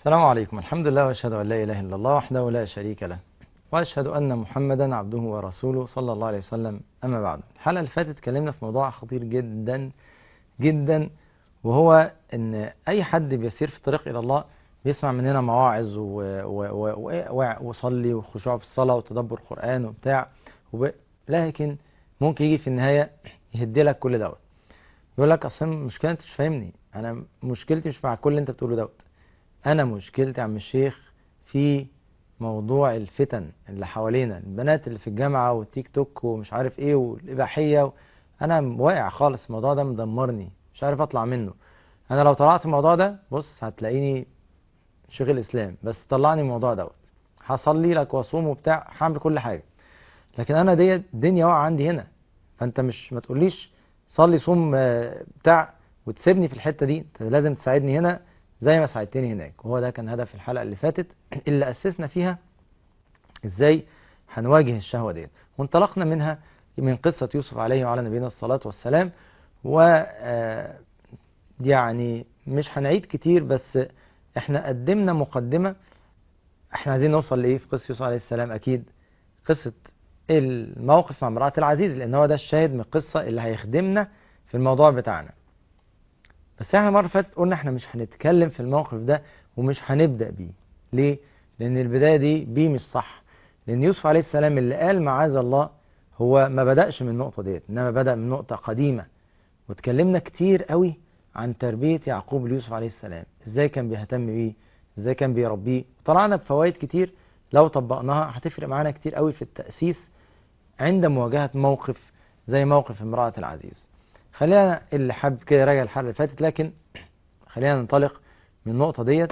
السلام عليكم الحمد لله واشهد ان لا اله الا الله وحده لا شريك له واشهد ان محمدا عبده ورسوله صلى الله عليه وسلم اما بعد الحلقه اللي فاتت اتكلمنا في موضوع خطير جدا جدا وهو ان اي حد بيسير في الطريق الى الله بيسمع مننا مواعظ و- و- و- و- وصلي وخشوع في الصلاه وتدبر قران وبتاع وب... لكن ممكن يجي في النهايه يهدي لك كل دوت يقول لك اصلا المشكله انت مش فاهمني انا مشكلتي مش مع كل اللي انت بتقوله دوت انا مشكلتي يا عم الشيخ في موضوع الفتن اللي حوالينا البنات اللي في الجامعه والتيك توك ومش عارف ايه والاباحيه و... انا واقع خالص الموضوع ده مدمرني مش عارف اطلع منه انا لو طلعت من الموضوع ده بص هتلاقيني شيخ الاسلام بس طلعني من الموضوع دوت هصلي لك واصوم وبتاع هعمل كل حاجه لكن انا دي الدنيا واقعه عندي هنا فانت مش ما تقوليش صلي صوم آه، بتاع وتسيبني في الحته دي انت لازم تساعدني هنا زي ما ساعدتني هناك وهو ده كان هدف الحلقه اللي فاتت اللي اسسنا فيها ازاي هنواجه الشهوه ديت وانطلقنا منها من قصه يوسف عليه وعلى نبينا الصلاه والسلام و آه، يعني مش هنعيد كتير بس احنا قدمنا مقدمه احنا عايزين نوصل لايه في قصه يوسف عليه السلام اكيد قصه الموقف مع امراه العزيز لان هو ده الشاهد من القصه اللي هيخدمنا في الموضوع بتاعنا بس احنا المره اللي فاتت قلنا احنا مش هنتكلم في الموقف ده ومش هنبدا بيه ليه لان البدايه دي بيه مش صح لان يوسف عليه السلام اللي قال معاذ الله هو ما بداش من النقطه ديت انما بدا من نقطه قديمه واتكلمنا كتير قوي عن تربيه يعقوب ليوسف عليه السلام ازاي كان بيهتم بيه ازاي كان بيربيه طلعنا بفوائد كتير لو طبقناها هتفرق معانا كتير قوي في التاسيس عند مواجهه موقف زي موقف امراه العزيز خلينا اللي حابب كده يراجع الحلقه اللي فاتت لكن خلينا ننطلق من النقطه ديت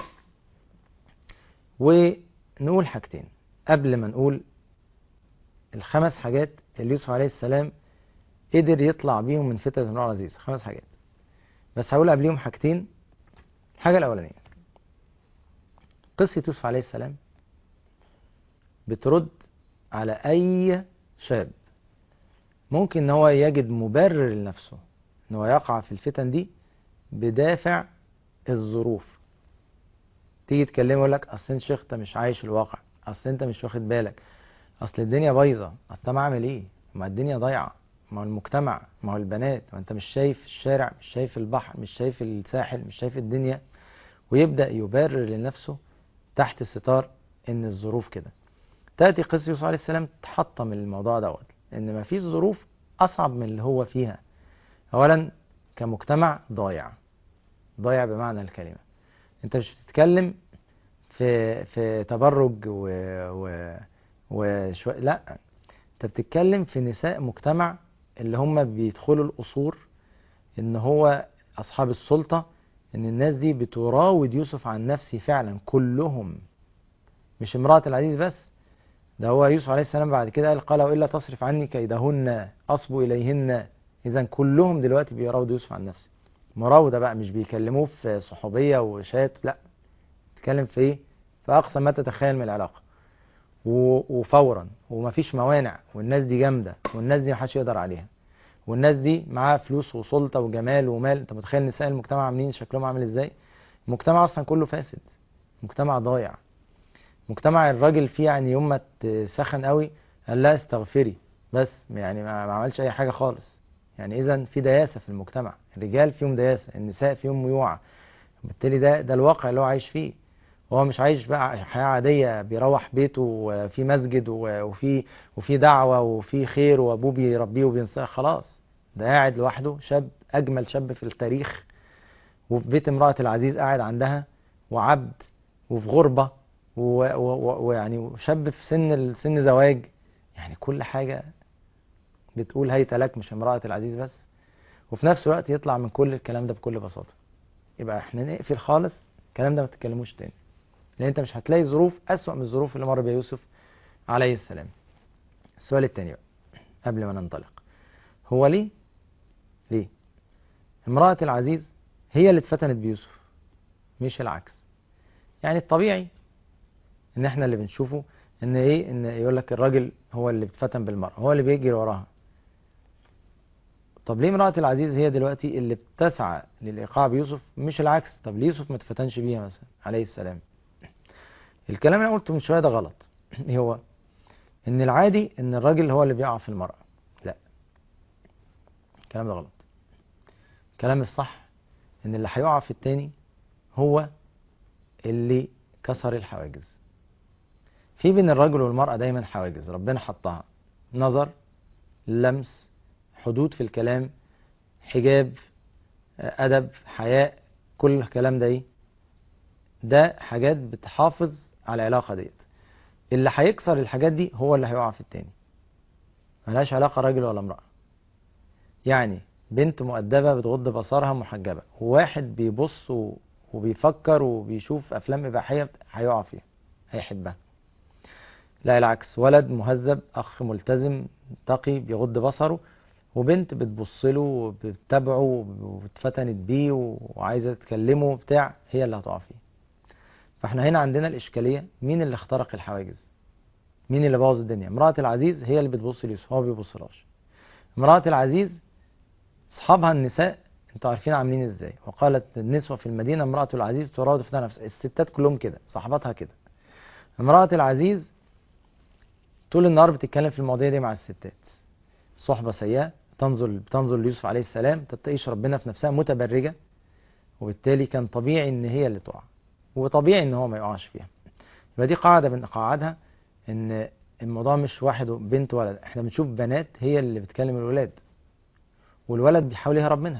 ونقول حاجتين قبل ما نقول الخمس حاجات اللي يوسف عليه السلام قدر يطلع بيهم من فتنة امرأة العزيز خمس حاجات بس هقول قبليهم حاجتين الحاجة الأولانية قصة يوسف عليه السلام بترد على أي شاب ممكن ان هو يجد مبرر لنفسه ان هو يقع في الفتن دي بدافع الظروف تيجي تكلمه يقول لك اصل انت شيخ انت مش عايش الواقع اصل انت مش واخد بالك اصل الدنيا بايظه اصل انا اعمل ايه ما الدنيا ضايعه ما هو المجتمع ما هو البنات ما انت مش شايف الشارع مش شايف البحر مش شايف الساحل مش شايف الدنيا ويبدا يبرر لنفسه تحت ستار ان الظروف كده تاتي قصه يوسف عليه السلام تحطم الموضوع دوت ان ما فيش ظروف اصعب من اللي هو فيها اولا كمجتمع ضايع ضايع بمعنى الكلمه انت مش بتتكلم في في تبرج و و وشو لا انت بتتكلم في نساء مجتمع اللي هم بيدخلوا القصور ان هو اصحاب السلطه ان الناس دي بتراود يوسف عن نفسه فعلا كلهم مش امراه العزيز بس ده هو يوسف عليه السلام بعد كده قال قال والا تصرف عني كيدهن اصب اليهن اذا كلهم دلوقتي بيراودوا يوسف عن نفسه مراوده بقى مش بيكلموه في صحوبيه وشات لا بيتكلم في ايه في اقصى ما تتخيل من العلاقه و- وفورا ومفيش موانع والناس دي جامده والناس دي محدش يقدر عليها والناس دي معاها فلوس وسلطه وجمال ومال انت متخيل نساء المجتمع عاملين شكلهم عامل ازاي المجتمع اصلا كله فاسد مجتمع ضايع مجتمع الراجل فيه يعني يوم ما تسخن قوي قال لها استغفري بس يعني ما ما عملش اي حاجه خالص يعني اذا في دياسه في المجتمع الرجال فيهم دياسه النساء فيهم ميوعه بالتالي ده ده الواقع اللي هو عايش فيه هو مش عايش بقى حياه عاديه بيروح بيته وفي مسجد و- وفي وفي دعوه وفي خير وابوه بيربيه وبينصح خلاص ده قاعد لوحده شاب اجمل شاب في التاريخ وفي بيت امراه العزيز قاعد عندها وعبد وفي غربه و- و- و- ويعني شاب في سن سن زواج يعني كل حاجة بتقول هيت لك مش امرأة العزيز بس وفي نفس الوقت يطلع من كل الكلام ده بكل بساطة يبقى احنا نقفل خالص الكلام ده ما تتكلموش تاني لان انت مش هتلاقي ظروف اسوأ من الظروف اللي مر بيها يوسف عليه السلام السؤال التاني بقى قبل ما ننطلق هو ليه ليه امرأة العزيز هي اللي اتفتنت بيوسف مش العكس يعني الطبيعي ان احنا اللي بنشوفه ان ايه ان يقول لك الراجل هو اللي بيتفتن بالمرأة هو اللي بيجري وراها طب ليه امرأة العزيز هي دلوقتي اللي بتسعى للإيقاع بيوسف مش العكس طب ليه يوسف ما اتفتنش بيها مثلا عليه السلام الكلام اللي أنا قلته من شوية ده غلط ايه هو ان العادي ان الراجل هو اللي بيقع في المرأة لا الكلام ده غلط الكلام الصح ان اللي هيقع في التاني هو اللي كسر الحواجز في بين الرجل والمرأة دايما حواجز ربنا حطها نظر لمس حدود في الكلام حجاب أدب حياء كل الكلام ده ايه ده حاجات بتحافظ على العلاقة ديت اللي هيكسر الحاجات دي هو اللي هيقع في التاني ملهاش علاقة راجل ولا امرأة يعني بنت مؤدبة بتغض بصرها محجبة وواحد بيبص وبيفكر وبيشوف أفلام إباحية هيقع فيها هيحبها لا العكس ولد مهذب أخ ملتزم تقي بيغض بصره وبنت بتبص له وبتتابعه واتفتنت بيه وعايزة تكلمه وبتاع هي اللي هتقع فيه فاحنا هنا عندنا الإشكالية مين اللي اخترق الحواجز مين اللي بوظ الدنيا امرأة العزيز هي اللي بتبص ليوسف هو بيبصلهاش امرأة العزيز اصحابها النساء انتوا عارفين عاملين ازاي وقالت النسوة في المدينة امرأة العزيز تراود فتاة نفسها الستات كلهم كده صاحباتها كده امرأة العزيز طول النهار بتتكلم في المواضيع دي مع الستات صحبة سيئة تنظر تنظر ليوسف عليه السلام تتقيش ربنا في نفسها متبرجة وبالتالي كان طبيعي ان هي اللي تقع وطبيعي ان هو ما يقعش فيها يبقى دي قاعدة من قواعدها ان الموضوع مش واحد بنت ولد احنا بنشوف بنات هي اللي بتكلم الولاد والولد بيحاول يهرب منها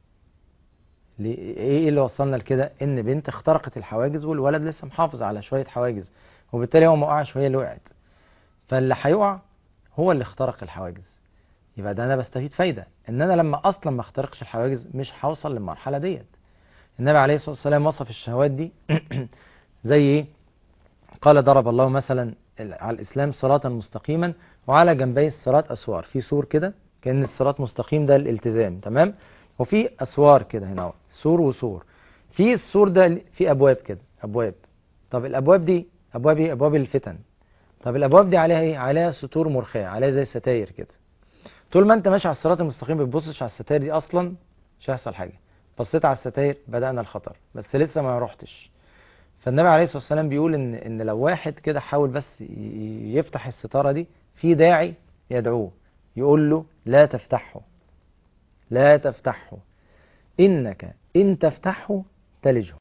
ايه اللي وصلنا لكده ان بنت اخترقت الحواجز والولد لسه محافظ على شوية حواجز وبالتالي هو ما وقعش وهي اللي وقعت فاللي هيقع هو اللي اخترق الحواجز يبقى ده انا بستفيد فايدة ان انا لما اصلا ما اخترقش الحواجز مش هوصل للمرحلة ديت النبي عليه الصلاة والسلام وصف الشهوات دي زي ايه قال ضرب الله مثلا على الاسلام صراطا مستقيما وعلى جنبي الصراط اسوار في سور كده كان الصراط مستقيم ده الالتزام تمام وفي اسوار كده هنا سور وسور في السور ده في ابواب كده ابواب طب الابواب دي ابواب ايه ابواب الفتن طب الابواب دي عليها ايه عليها ستور مرخيه عليها زي ستاير كده طول ما انت ماشي على الصراط المستقيم ما بتبصش على الستاير دي اصلا مش هيحصل حاجه بصيت على الستاير بدانا الخطر بس لسه ما رحتش فالنبي عليه الصلاه والسلام بيقول ان ان لو واحد كده حاول بس يفتح الستاره دي في داعي يدعوه يقول له لا تفتحه لا تفتحه إنك إن تفتحه تلجه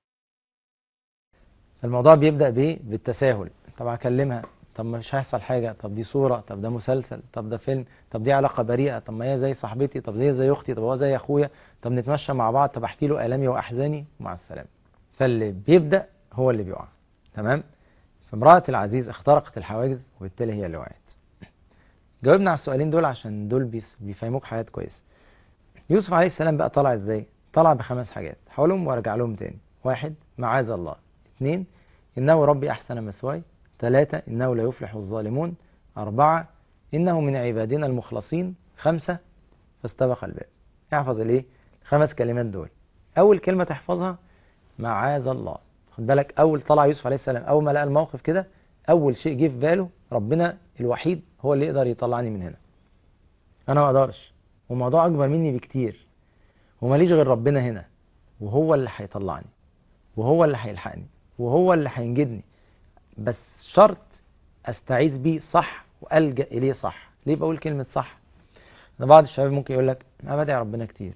الموضوع بيبدأ بإيه؟ بالتساهل طب أكلمها طب مش هيحصل حاجة طب دي صورة طب ده مسلسل طب ده فيلم طب دي علاقة بريئة طب ما هي زي صاحبتي طب زي زي أختي طب هو زي أخويا طب نتمشى مع بعض طب أحكي له آلامي وأحزاني مع السلامة فاللي بيبدأ هو اللي بيقع تمام فامرأة العزيز اخترقت الحواجز وبالتالي هي اللي وقعت جاوبنا على السؤالين دول عشان دول بيفهموك حاجات كويسه يوسف عليه السلام بقى طلع ازاي طلع بخمس حاجات هقولهم وارجع لهم تاني واحد معاذ الله اثنين انه ربي احسن مثواي ثلاثة انه لا يفلح الظالمون اربعة انه من عبادنا المخلصين خمسة فاستبق الباب احفظ الايه خمس كلمات دول اول كلمة تحفظها معاذ الله خد بالك اول طلع يوسف عليه السلام اول ما لقى الموقف كده اول شيء جه في باله ربنا الوحيد هو اللي يقدر يطلعني من هنا انا ما اقدرش وموضوع اكبر مني بكتير وماليش غير ربنا هنا وهو اللي هيطلعني وهو اللي هيلحقني وهو اللي هينجدني بس شرط استعيذ بيه صح والجا اليه صح ليه بقول كلمه صح انا بعض الشباب ممكن يقول لك انا بدعي ربنا كتير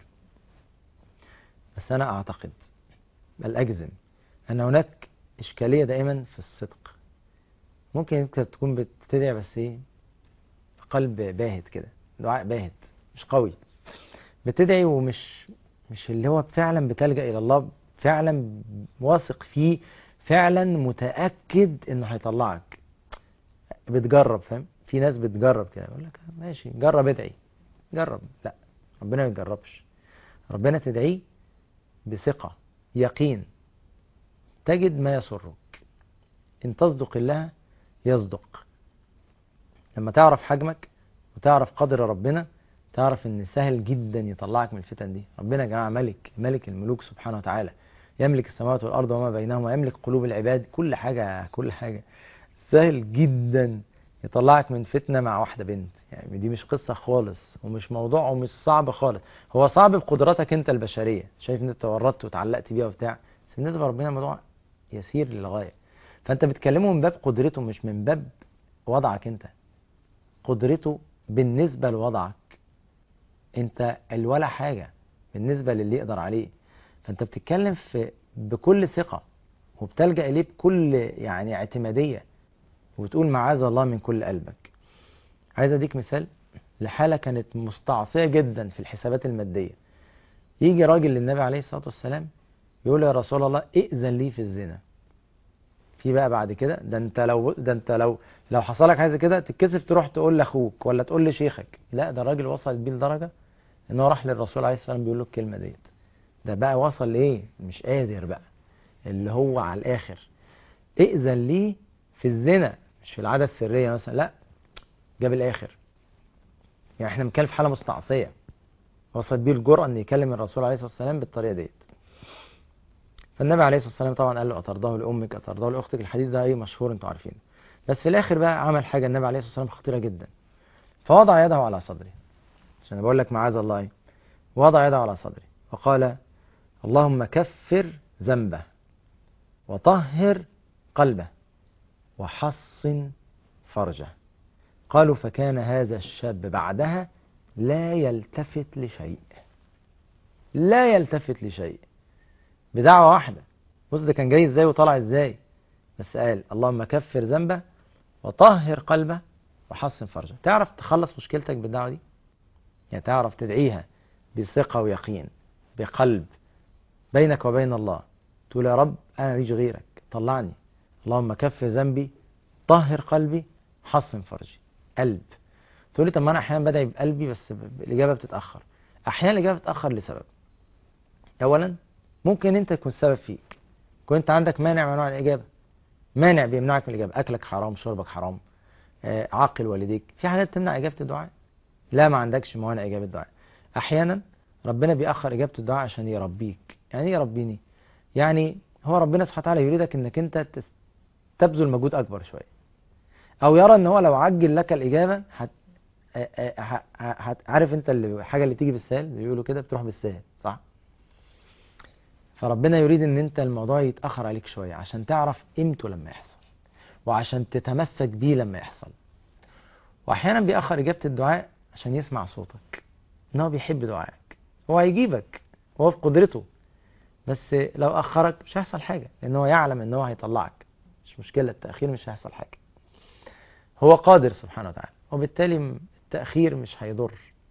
بس انا اعتقد بل اجزم ان هناك اشكاليه دائما في الصدق ممكن انت تكون بتدعي بس ايه قلب باهت كده دعاء باهت مش قوي بتدعي ومش مش اللي هو فعلا بتلجأ إلى الله فعلا واثق فيه فعلا متأكد إنه هيطلعك بتجرب فاهم في ناس بتجرب كده يقول لك ماشي جرب ادعي جرب لا ربنا ما يجربش ربنا تدعيه بثقة يقين تجد ما يسرك إن تصدق الله يصدق لما تعرف حجمك وتعرف قدر ربنا تعرف ان سهل جدا يطلعك من الفتن دي ربنا يا جماعه ملك ملك الملوك سبحانه وتعالى يملك السماوات والارض وما بينهما يملك قلوب العباد كل حاجه كل حاجه سهل جدا يطلعك من فتنه مع واحده بنت يعني دي مش قصه خالص ومش موضوع ومش صعب خالص هو صعب بقدراتك انت البشريه شايف ان انت ورطت وتعلقت بيها وبتاع بس بالنسبه لربنا الموضوع يسير للغايه فانت بتكلمه من باب قدرته مش من باب وضعك انت قدرته بالنسبة لوضعك انت الولا حاجة بالنسبة للي يقدر عليه فانت بتتكلم في بكل ثقة وبتلجأ إليه بكل يعني اعتمادية وبتقول معاذ الله من كل قلبك عايز أديك مثال لحالة كانت مستعصية جدا في الحسابات المادية يجي راجل للنبي عليه الصلاة والسلام يقول له يا رسول الله ائذن لي في الزنا في بقى بعد كده ده انت لو ده انت لو لو حصل لك حاجه كده تتكسف تروح تقول لاخوك ولا تقول لشيخك لا ده الراجل وصل بيه لدرجه ان هو راح للرسول عليه الصلاه والسلام بيقول له الكلمه ديت ده بقى وصل لايه مش قادر بقى اللي هو على الاخر ائذن لي في الزنا مش في العاده السريه مثلا لا جاب الاخر يعني احنا بنتكلم في حاله مستعصيه وصل بيه الجرأة ان يكلم الرسول عليه الصلاه والسلام بالطريقه ديت فالنبي عليه الصلاه والسلام طبعا قال له اترضاه لامك اترضاه لاختك الحديث ده ايه مشهور انتوا عارفينه بس في الاخر بقى عمل حاجه النبي عليه الصلاه والسلام خطيره جدا فوضع يده على صدره عشان بقول لك معاذ الله ايه وضع يده على صدره وقال اللهم كفر ذنبه وطهر قلبه وحصن فرجه قالوا فكان هذا الشاب بعدها لا يلتفت لشيء لا يلتفت لشيء بدعوة واحدة بص ده كان جاي ازاي وطلع ازاي بس قال اللهم كفر ذنبه وطهر قلبه وحصن فرجه تعرف تخلص مشكلتك بالدعوة دي يعني تعرف تدعيها بثقة ويقين بقلب بينك وبين الله تقول يا رب أنا ماليش غيرك طلعني اللهم كفر ذنبي طهر قلبي حصن فرجي قلب تقول لي طب ما انا احيانا بدعي بقلبي بس الاجابه بتتاخر احيانا الاجابه بتتاخر لسبب اولا ممكن انت تكون السبب فيك كنت عندك مانع من انواع الاجابه مانع بيمنعك من الاجابه اكلك حرام شربك حرام آه، عاقل والديك في حاجات تمنع اجابه الدعاء لا ما عندكش موانع اجابه الدعاء احيانا ربنا بيأخر اجابه الدعاء عشان يربيك يعني ايه يربيني يعني هو ربنا سبحانه وتعالى يريدك انك انت تس- تبذل مجهود اكبر شويه او يرى ان هو لو عجل لك الاجابه هت... آه، آه، ه- ه- هت... عارف انت اللي الحاجه اللي تيجي بالسهل بيقولوا كده بتروح بالسهل صح فربنا يريد ان انت الموضوع يتاخر عليك شويه عشان تعرف قيمته لما يحصل وعشان تتمسك بيه لما يحصل واحيانا بيأخر اجابه الدعاء عشان يسمع صوتك ان هو بيحب دعائك هو هيجيبك هو في قدرته بس لو اخرك مش هيحصل حاجه لان هو يعلم ان هو هيطلعك مش مشكله التاخير مش هيحصل حاجه هو قادر سبحانه وتعالى وبالتالي التاخير مش هيضر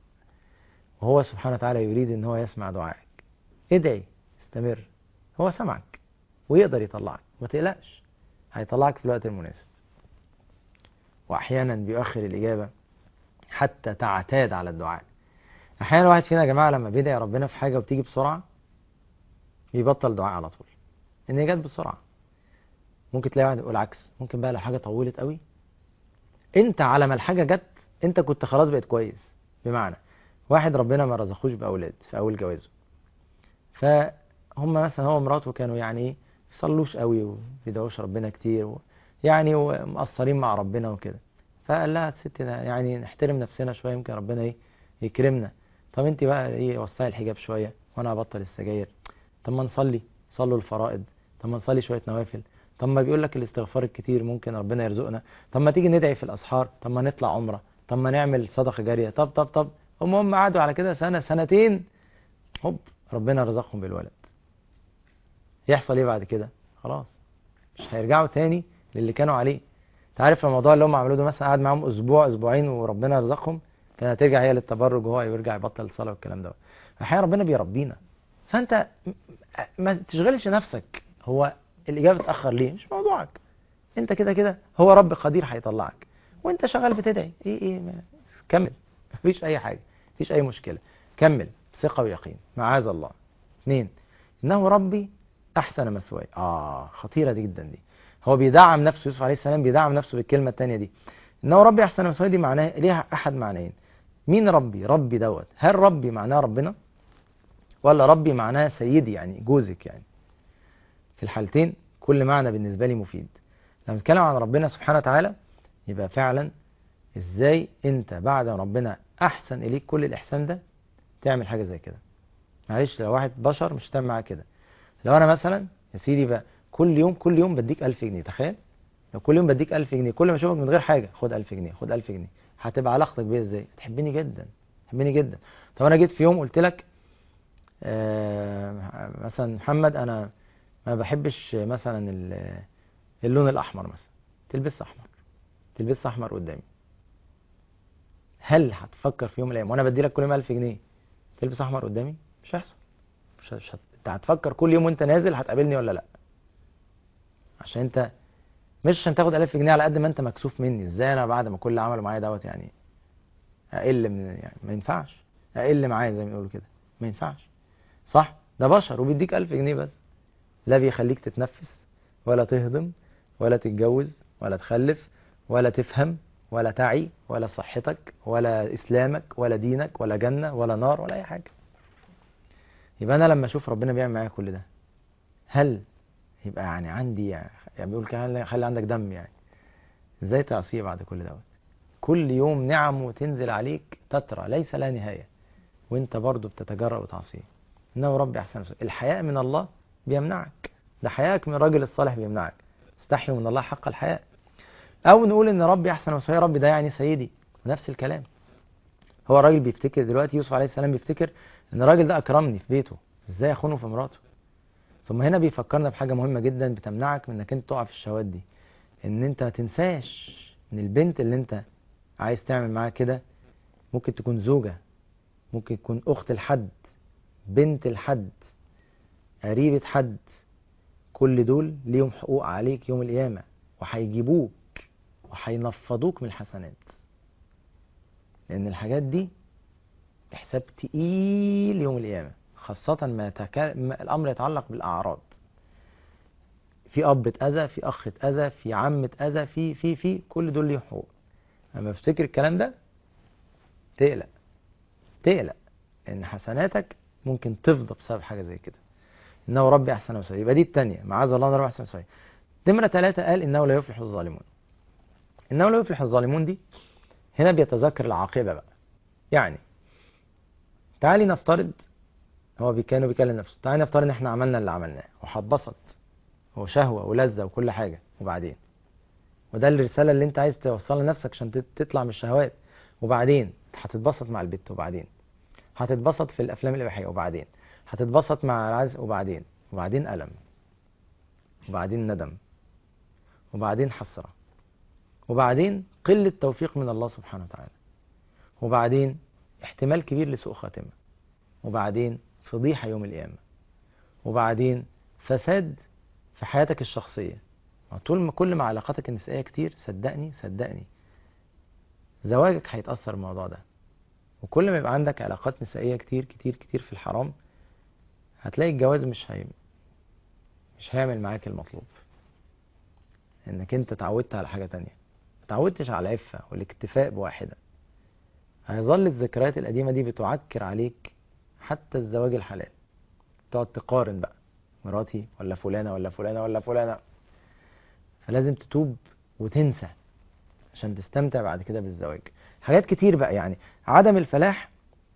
وهو سبحانه وتعالى يريد ان هو يسمع دعائك ادعي استمر هو سمعك ويقدر يطلعك ما تقلقش هيطلعك في الوقت المناسب واحيانا بيؤخر الاجابه حتى تعتاد على الدعاء احيانا واحد فينا يا جماعه لما بيدعي ربنا في حاجه وبتيجي بسرعه بيبطل دعاء على طول ان هي جت بسرعه ممكن تلاقي واحد يقول العكس ممكن بقى لو حاجه طولت قوي انت على ما الحاجه جت انت كنت خلاص بقيت كويس بمعنى واحد ربنا ما رزقوش باولاد في اول جوازه فهم مثلا هو ومراته كانوا يعني ايه يصلوش قوي وبيدعوش ربنا كتير و يعني ومقصرين مع ربنا وكده فقال لها ست ده يعني نحترم نفسنا شويه يمكن ربنا ايه يكرمنا طب انت بقى ايه وسعي الحجاب شويه وانا هبطل السجاير طب ما نصلي صلوا الفرائض طب ما نصلي شويه نوافل طب ما بيقول لك الاستغفار الكتير ممكن ربنا يرزقنا طب ما تيجي ندعي في الاسحار طب ما نطلع عمره طب ما نعمل صدقه جاريه طب طب طب هم هم قعدوا على كده سنه سنتين هوب ربنا رزقهم بالولد يحصل ايه بعد كده خلاص مش هيرجعوا تاني للي كانوا عليه انت عارف الموضوع اللي هم عملوه ده مثلا قعد معاهم اسبوع اسبوعين وربنا رزقهم كانت هترجع هي للتبرج وهو يرجع يبطل الصلاه والكلام ده احيانا ربنا بيربينا فانت م- ما تشغلش نفسك هو الاجابه اتاخر ليه مش موضوعك انت كده كده هو رب قدير هيطلعك وانت شغال بتدعي ايه ايه ما. كمل مفيش اي حاجه مفيش اي مشكله كمل ثقه ويقين معاذ الله اثنين انه ربي احسن مثواي اه خطيره دي جدا دي هو بيدعم نفسه يوسف عليه السلام بيدعم نفسه بالكلمه الثانيه دي انه ربي احسن مثواي دي معناها ليها احد معنيين مين ربي ربي دوت هل ربي معناه ربنا ولا ربي معناه سيدي يعني جوزك يعني في الحالتين كل معنى بالنسبه لي مفيد لما نتكلم عن ربنا سبحانه وتعالى يبقى فعلا ازاي انت بعد ما ربنا احسن اليك كل الاحسان ده تعمل حاجه زي كده معلش لو واحد بشر مش هتعمل معاه كده لو انا مثلا يا سيدي بقى كل يوم كل يوم بديك 1000 جنيه تخيل لو كل يوم بديك 1000 جنيه كل ما اشوفك من غير حاجه خد 1000 جنيه خد 1000 جنيه هتبقى علاقتك بيا ازاي تحبني جدا تحبني جدا طب انا جيت في يوم قلت لك آه مثلا محمد انا ما بحبش مثلا ال- اللون الاحمر مثلا تلبس احمر تلبس احمر قدامي هل هتفكر في يوم من الايام وانا بدي لك كل يوم 1000 جنيه تلبس احمر قدامي مش هيحصل مش مش هت... انت هتفكر كل يوم وانت نازل هتقابلني ولا لا عشان انت مش عشان تاخد 1000 جنيه على قد ما انت مكسوف مني ازاي انا بعد ما كل اللي عمله معايا دوت يعني اقل من يعني ما ينفعش اقل معايا زي ما بيقولوا كده ما ينفعش صح ده بشر وبيديك 1000 جنيه بس لا بيخليك تتنفس ولا تهضم ولا تتجوز ولا تخلف ولا تفهم ولا تعي ولا صحتك ولا اسلامك ولا دينك ولا جنة ولا نار ولا اي حاجة يبقى انا لما اشوف ربنا بيعمل معايا كل ده هل يبقى يعني عندي يعني بيقول كده خلي عندك دم يعني ازاي تعصيه بعد كل دوت كل يوم نعم وتنزل عليك تترى ليس لها نهاية وانت برضو بتتجرأ وتعصيه انه ربي احسن وسلم. الحياء من الله بيمنعك ده حياءك من الراجل الصالح بيمنعك استحيوا من الله حق الحياء او نقول ان ربي احسن وسلم ربي ده يعني سيدي نفس الكلام هو الراجل بيفتكر دلوقتي يوسف عليه السلام بيفتكر ان الراجل ده اكرمني في بيته ازاي اخونه في مراته ثم هنا بيفكرنا بحاجة مهمة جدا بتمنعك من انك انت تقع في الشهوات دي ان انت ما تنساش ان البنت اللي انت عايز تعمل معاها كده ممكن تكون زوجة ممكن تكون اخت لحد بنت لحد قريبة حد كل دول ليهم حقوق عليك يوم القيامة وهيجيبوك وهينفضوك من الحسنات لأن الحاجات دي حساب تقيل يوم القيامة خاصة ما, يتك... ما الأمر يتعلق بالأعراض في أب اتأذى في أخ اتأذى في عم اتأذى في في في كل دول ليهم حقوق لما افتكر الكلام ده تقلق تقلق ان حسناتك ممكن تفضى بسبب حاجه زي كده انه ربي احسن وسلم يبقى دي الثانيه معاذ الله ان ربي احسن وسلم نمره ثلاثه قال انه لا يفلح الظالمون انه لا يفلح الظالمون دي هنا بيتذكر العاقبه بقى يعني تعالي نفترض هو كانوا بيكلم نفسه تعالي نفترض ان احنا عملنا اللي عملناه وهتبسط هو شهوه ولذه وكل حاجه وبعدين وده الرساله اللي انت عايز توصلها لنفسك عشان تطلع من الشهوات وبعدين هتتبسط مع البت وبعدين هتتبسط في الافلام الاباحيه وبعدين هتتبسط مع العز وبعدين وبعدين الم وبعدين ندم وبعدين حسره وبعدين قله توفيق من الله سبحانه وتعالى وبعدين احتمال كبير لسوء خاتمه وبعدين فضيحه يوم القيامه وبعدين فساد في حياتك الشخصيه طول ما كل ما علاقاتك النسائيه كتير صدقني صدقني زواجك هيتاثر الموضوع ده وكل ما يبقى عندك علاقات نسائية كتير كتير كتير في الحرام هتلاقي الجواز مش هي مش هيعمل معاك المطلوب انك انت اتعودت على حاجة تانية اتعودتش على العفة والاكتفاء بواحدة هيظل الذكريات القديمة دي بتعكر عليك حتى الزواج الحلال تقعد تقارن بقى مراتي ولا فلانة ولا فلانة ولا فلانة فلازم تتوب وتنسى عشان تستمتع بعد كده بالزواج حاجات كتير بقى يعني عدم الفلاح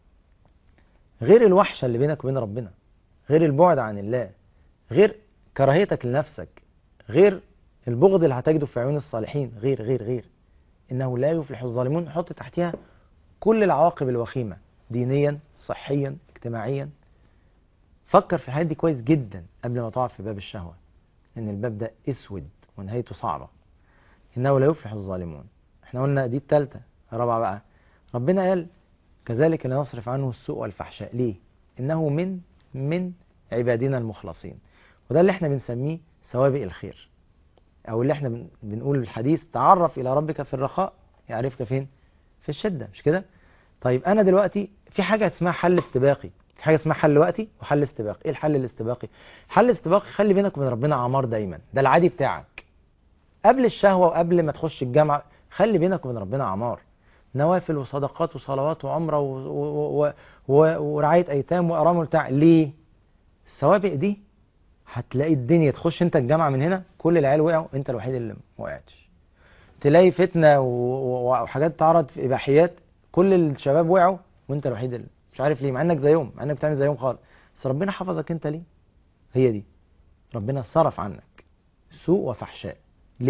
غير الوحشة اللي بينك وبين ربنا غير البعد عن الله غير كراهيتك لنفسك غير البغض اللي هتجده في عيون الصالحين غير غير غير إنه لا يفلح الظالمون حط تحتها كل العواقب الوخيمة دينيا صحيا اجتماعيا فكر في الحاجات دي كويس جدا قبل ما تقع في باب الشهوة لأن الباب ده اسود ونهايته صعبة إنه لا يفلح الظالمون احنا قلنا دي التالتة الرابعة بقى ربنا قال كذلك لا نصرف عنه السوء والفحشاء ليه إنه من من عبادنا المخلصين وده اللي احنا بنسميه سوابق الخير أو اللي احنا بنقول الحديث تعرف إلى ربك في الرخاء يعرفك فين في الشدة مش كده طيب أنا دلوقتي في حاجة اسمها حل استباقي في حاجة اسمها حل وقتي وحل استباقي ايه الحل الاستباقي حل الاستباقي خلي بينك وبين ربنا عمار دايما ده العادي بتاعك قبل الشهوة وقبل ما تخش الجامعة خلي بينك وبين ربنا عمار نوافل وصدقات وصلوات وعمرة و... و... و... و... ورعاية أيتام وأرامل بتاع ليه؟ السوابق دي هتلاقي الدنيا تخش أنت الجامعة من هنا كل العيال وقعوا أنت الوحيد اللي ما وقعتش تلاقي فتنة و... وحاجات تعرض في إباحيات كل الشباب وقعوا وأنت الوحيد اللي مش عارف ليه مع إنك زيهم مع إنك بتعمل زيهم خالص بس ربنا حفظك أنت ليه؟ هي دي ربنا صرف عنك سوء وفحشاء ليه؟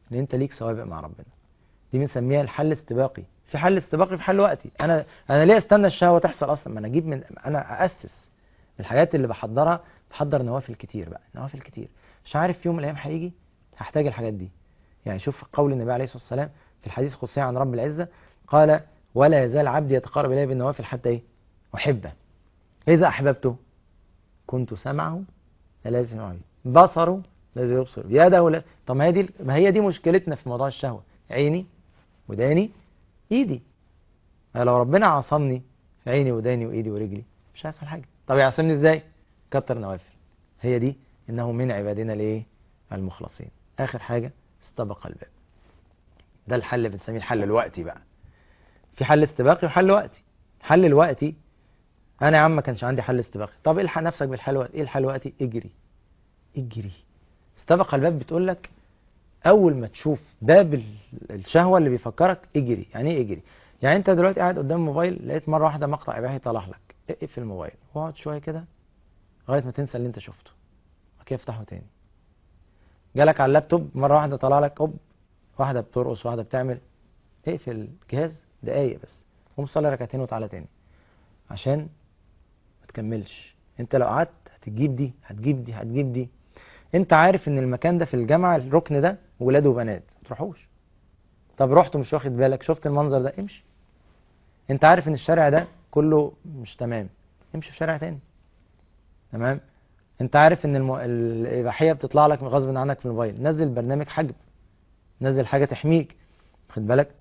ان انت ليك سوابق مع ربنا دي بنسميها الحل استباقي في حل استباقي في حل وقتي انا انا ليه استنى الشهوه تحصل اصلا ما انا اجيب من انا اسس الحاجات اللي بحضرها بحضر نوافل كتير بقى نوافل كتير مش عارف في يوم من الايام هيجي هحتاج الحاجات دي يعني شوف قول النبي عليه الصلاه والسلام في الحديث القدسي عن رب العزه قال ولا يزال عبدي يتقرب الي بالنوافل حتى ايه احبه اذا احببته كنت سمعه الذي يسمع به بصره الذي يبصر يده لا طب ما هي دي ما هي دي مشكلتنا في موضوع الشهوه عيني وداني ايدي لو ربنا عصمني في عيني وداني وايدي ورجلي مش هيحصل حاجه طب يعصمني ازاي كتر نوافل هي دي انه من عبادنا الايه المخلصين اخر حاجه استبق الباب ده الحل اللي بنسميه الحل الوقتي بقى في حل استباقي وحل وقتي الحل الوقتي انا يا عم ما كانش عندي حل استباقي طب الحق نفسك بالحل الوقتي ايه الحل الوقتي اجري اجري استبق الباب بتقول لك اول ما تشوف باب الشهوه اللي بيفكرك اجري يعني ايه اجري يعني انت دلوقتي قاعد قدام الموبايل لقيت مره واحده مقطع اباحي طلع لك اقفل الموبايل واقعد شويه كده لغايه ما تنسى اللي انت شفته بعد كده افتحه تاني جالك على اللابتوب مره واحده طلع لك اوب واحده بترقص واحده بتعمل اقفل الجهاز دقايق بس قوم صلي ركعتين وتعالى تاني عشان ما تكملش انت لو قعدت هتجيب دي هتجيب دي هتجيب دي انت عارف ان المكان ده في الجامعه الركن ده ولاد وبنات ما تروحوش طب رحت ومش واخد بالك شفت المنظر ده امشي انت عارف ان الشارع ده كله مش تمام امشي في شارع تاني تمام انت عارف ان المو... الاباحيه بتطلع لك غصب عنك في الموبايل نزل برنامج حجب نزل حاجه تحميك خد بالك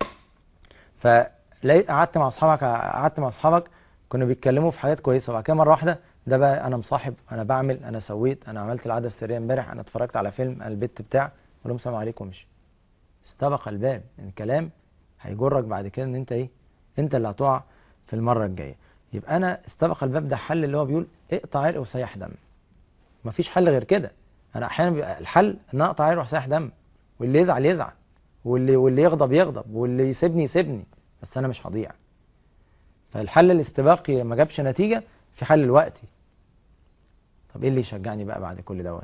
فلقيت قعدت مع اصحابك قعدت مع اصحابك كانوا بيتكلموا في حاجات كويسه وبعد كده مره واحده ده بقى انا مصاحب انا بعمل انا سويت انا عملت العاده السريه امبارح انا اتفرجت على فيلم انا البت بتاع قول لهم السلام عليكم ومشي استبق الباب الكلام هيجرك بعد كده ان انت ايه انت اللي هتقع في المره الجايه يبقى انا استبق الباب ده حل اللي هو بيقول اقطع عرق وسيح دم مفيش حل غير كده انا احيانا بيبقى الحل ان اقطع عرق وسيح دم واللي يزعل يزعل واللي واللي يغضب يغضب واللي يسيبني يسيبني بس انا مش هضيع فالحل الاستباقي ما جابش نتيجه في حل الوقتي طب ايه اللي يشجعني بقى بعد كل دوت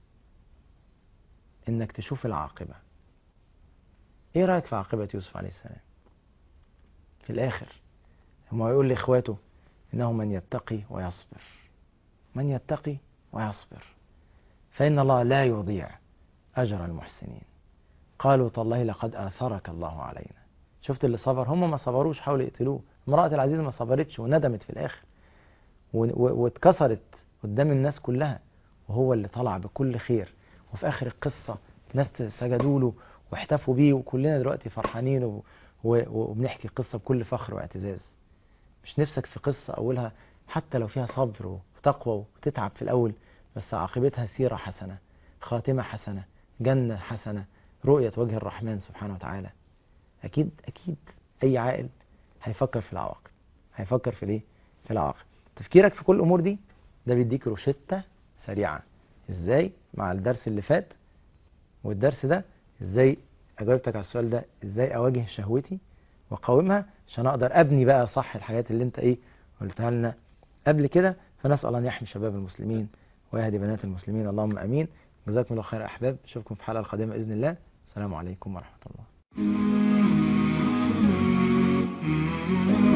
انك تشوف العاقبه ايه رايك في عاقبه يوسف عليه السلام في الاخر هو يقول لاخواته انه من يتقي ويصبر من يتقي ويصبر فان الله لا يضيع اجر المحسنين قالوا تالله لقد اثرك الله علينا شفت اللي صبر هم ما صبروش حاولوا يقتلوه امراه العزيز ما صبرتش وندمت في الاخر واتكسرت قدام الناس كلها وهو اللي طلع بكل خير وفي اخر القصه ناس سجدوا له واحتفوا بيه وكلنا دلوقتي فرحانين و... و... وبنحكي قصه بكل فخر واعتزاز مش نفسك في قصه اولها حتى لو فيها صبر وتقوى وتتعب في الاول بس عاقبتها سيره حسنه خاتمه حسنه جنه حسنه رؤيه وجه الرحمن سبحانه وتعالى اكيد اكيد اي عاقل هيفكر في العواقب هيفكر في الايه في العواقب تفكيرك في كل الامور دي ده بيديك روشته سريعه ازاي مع الدرس اللي فات والدرس ده ازاي اجاوبتك على السؤال ده ازاي اواجه شهوتي واقاومها عشان اقدر ابني بقى صح الحاجات اللي انت ايه قلتها لنا قبل كده فنسال الله ان يحمي شباب المسلمين ويهدي بنات المسلمين اللهم امين جزاكم الله خير يا احباب اشوفكم في الحلقه القادمه باذن الله السلام عليكم ورحمه الله